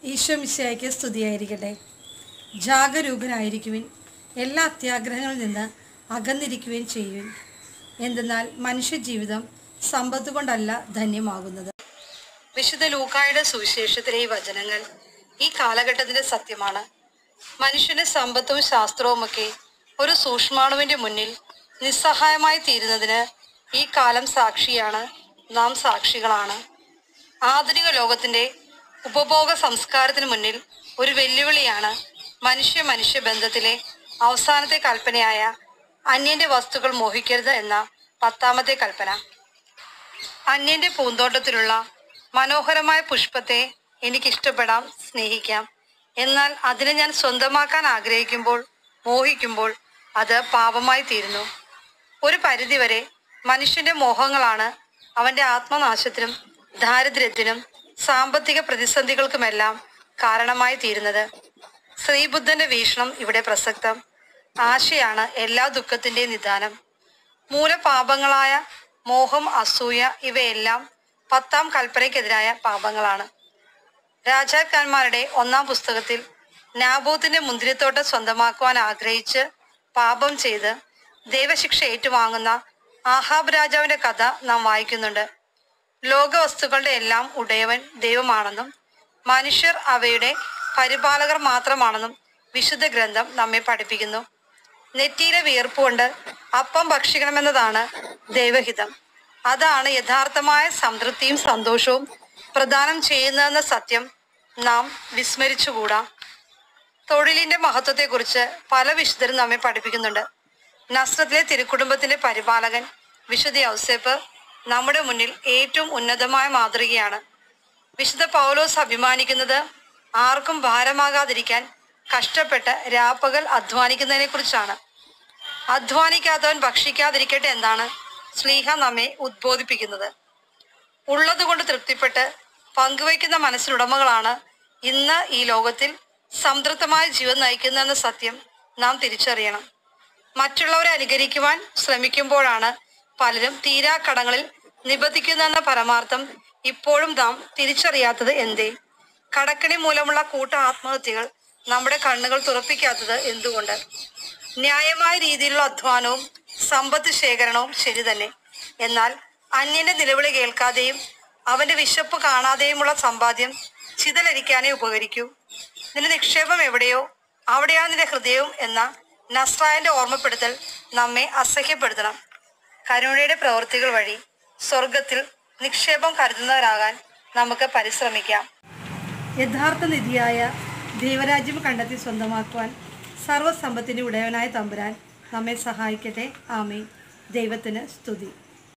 ഈശോ മിശിഹായ്ക്ക് സ്തുതിയായിരിക്കട്ടെ ജാഗരൂകനായിരിക്കുവിൻ എല്ലാ അത്യാഗ്രഹങ്ങളിൽ നിന്ന് അകന്നിരിക്കുവിൻ ചെയ്യുവിൻ എന്തെന്നാൽ മനുഷ്യജീവിതം സമ്പത്ത് കൊണ്ടല്ല ധന്യമാകുന്നത് വിശുദ്ധ ലൂക്കായുടെ സുവിശേഷത്തിലെ ഈ വചനങ്ങൾ ഈ കാലഘട്ടത്തിന്റെ സത്യമാണ് മനുഷ്യന് സമ്പത്തും ശാസ്ത്രവുമൊക്കെ ഒരു സൂക്ഷ്മാണുവിന്റെ മുന്നിൽ നിസ്സഹായമായി തീരുന്നതിന് ഈ കാലം സാക്ഷിയാണ് നാം സാക്ഷികളാണ് ആധുനിക ലോകത്തിന്റെ ഉപഭോഗ സംസ്കാരത്തിന് മുന്നിൽ ഒരു വെല്ലുവിളിയാണ് മനുഷ്യ മനുഷ്യ ബന്ധത്തിലെ അവസാനത്തെ കൽപ്പനയായ അന്യന്റെ വസ്തുക്കൾ മോഹിക്കരുത് എന്ന പത്താമത്തെ കൽപ്പന അന്യന്റെ പൂന്തോട്ടത്തിലുള്ള മനോഹരമായ പുഷ്പത്തെ എനിക്കിഷ്ടപ്പെടാം സ്നേഹിക്കാം എന്നാൽ അതിനെ ഞാൻ സ്വന്തമാക്കാൻ ആഗ്രഹിക്കുമ്പോൾ മോഹിക്കുമ്പോൾ അത് പാപമായി തീരുന്നു ഒരു പരിധിവരെ മനുഷ്യന്റെ മോഹങ്ങളാണ് അവന്റെ ആത്മനാശത്തിനും ദാരിദ്ര്യത്തിനും സാമ്പത്തിക പ്രതിസന്ധികൾക്കുമെല്ലാം കാരണമായി തീരുന്നത് ശ്രീബുദ്ധന്റെ വീക്ഷണം ഇവിടെ പ്രസക്തം ആശയാണ് എല്ലാ ദുഃഖത്തിന്റെയും നിദാനം മൂലപാപങ്ങളായ മോഹം അസൂയ ഇവയെല്ലാം പത്താം കൽപ്പനയ്ക്കെതിരായ പാപങ്ങളാണ് രാജാക്കന്മാരുടെ ഒന്നാം പുസ്തകത്തിൽ നാബൂത്തിന്റെ മുന്തിരിത്തോട്ടം സ്വന്തമാക്കുവാൻ ആഗ്രഹിച്ച് പാപം ചെയ്ത് ദൈവശിക്ഷ ഏറ്റുവാങ്ങുന്ന ആഹാബ് രാജാവിന്റെ കഥ നാം വായിക്കുന്നുണ്ട് ലോകവസ്തുക്കളുടെ എല്ലാം ഉടയവൻ ദൈവമാണെന്നും മനുഷ്യർ അവയുടെ പരിപാലകർ മാത്രമാണെന്നും വിശുദ്ധ ഗ്രന്ഥം നമ്മെ പഠിപ്പിക്കുന്നു നെറ്റിയിലെ വിയർപ്പുകൊണ്ട് അപ്പം ഭക്ഷിക്കണമെന്നതാണ് ദൈവഹിതം അതാണ് യഥാർത്ഥമായ സംതൃപ്തിയും സന്തോഷവും പ്രദാനം ചെയ്യുന്നതെന്ന സത്യം നാം വിസ്മരിച്ചുകൂടാ തൊഴിലിന്റെ മഹത്വത്തെക്കുറിച്ച് പല വിശുദ്ധരും നമ്മെ പഠിപ്പിക്കുന്നുണ്ട് നസ്രത്തിലെ തിരുക്കുടുംബത്തിന്റെ പരിപാലകൻ വിശുദ്ധ ഔസേപ്പ് നമ്മുടെ മുന്നിൽ ഏറ്റവും ഉന്നതമായ മാതൃകയാണ് വിശുദ്ധ പൗലോസ് അഭിമാനിക്കുന്നത് ആർക്കും ഭാരമാകാതിരിക്കാൻ കഷ്ടപ്പെട്ട് രാപ്പകൽ അധ്വാനിക്കുന്നതിനെ കുറിച്ചാണ് അധ്വാനിക്കാത്തവൻ ഭക്ഷിക്കാതിരിക്കട്ടെ എന്നാണ് സ്ലീഹ നമ്മെ ഉദ്ബോധിപ്പിക്കുന്നത് ഉള്ളതുകൊണ്ട് തൃപ്തിപ്പെട്ട് പങ്കുവയ്ക്കുന്ന മനസ്സിനുടമകളാണ് ഇന്ന് ഈ ലോകത്തിൽ സംതൃപ്തമായ ജീവൻ നയിക്കുന്നതെന്ന സത്യം നാം തിരിച്ചറിയണം മറ്റുള്ളവരെ അനുകരിക്കുവാൻ ശ്രമിക്കുമ്പോഴാണ് പലരും തീരാ കടങ്ങളിൽ നിബന്ധിക്കുന്നതെന്ന പരമാർത്ഥം ഇപ്പോഴും നാം തിരിച്ചറിയാത്തത് എന്തേ കടക്കണി മൂലമുള്ള കൂട്ട ആത്മഹത്യകൾ നമ്മുടെ കണ്ണുകൾ തുറപ്പിക്കാത്തത് എന്തുകൊണ്ട് ന്യായമായ രീതിയിലുള്ള അധ്വാനവും സമ്പത്ത് ശേഖരണവും ശരി തന്നെ എന്നാൽ അന്യന്റെ നിലവിളി കേൾക്കാതെയും അവന്റെ വിശപ്പ് കാണാതെയുമുള്ള സമ്പാദ്യം ചിതലരിക്കാനേ ഉപകരിക്കൂ നിന്റെ നിക്ഷേപം എവിടെയോ അവിടെയാണ് നിന്റെ ഹൃദയവും എന്ന നസ്രായന്റെ ഓർമ്മപ്പെടുത്തൽ നമ്മെ അസഹ്യപ്പെടുത്തണം കരുണയുടെ പ്രവൃത്തികൾ വഴി സ്വർഗത്തിൽ നിക്ഷേപം കരുതുന്നവരാകാൻ നമുക്ക് പരിശ്രമിക്കാം യഥാർത്ഥ നിധിയായ ദൈവരാജ്യം കണ്ടെത്തി സ്വന്തമാക്കുവാൻ സർവ്വസമ്പത്തിന്റെ ഉടയവനായ തമ്പുരാൻ നമ്മെ സഹായിക്കട്ടെ ആമേ ദൈവത്തിന് സ്തുതി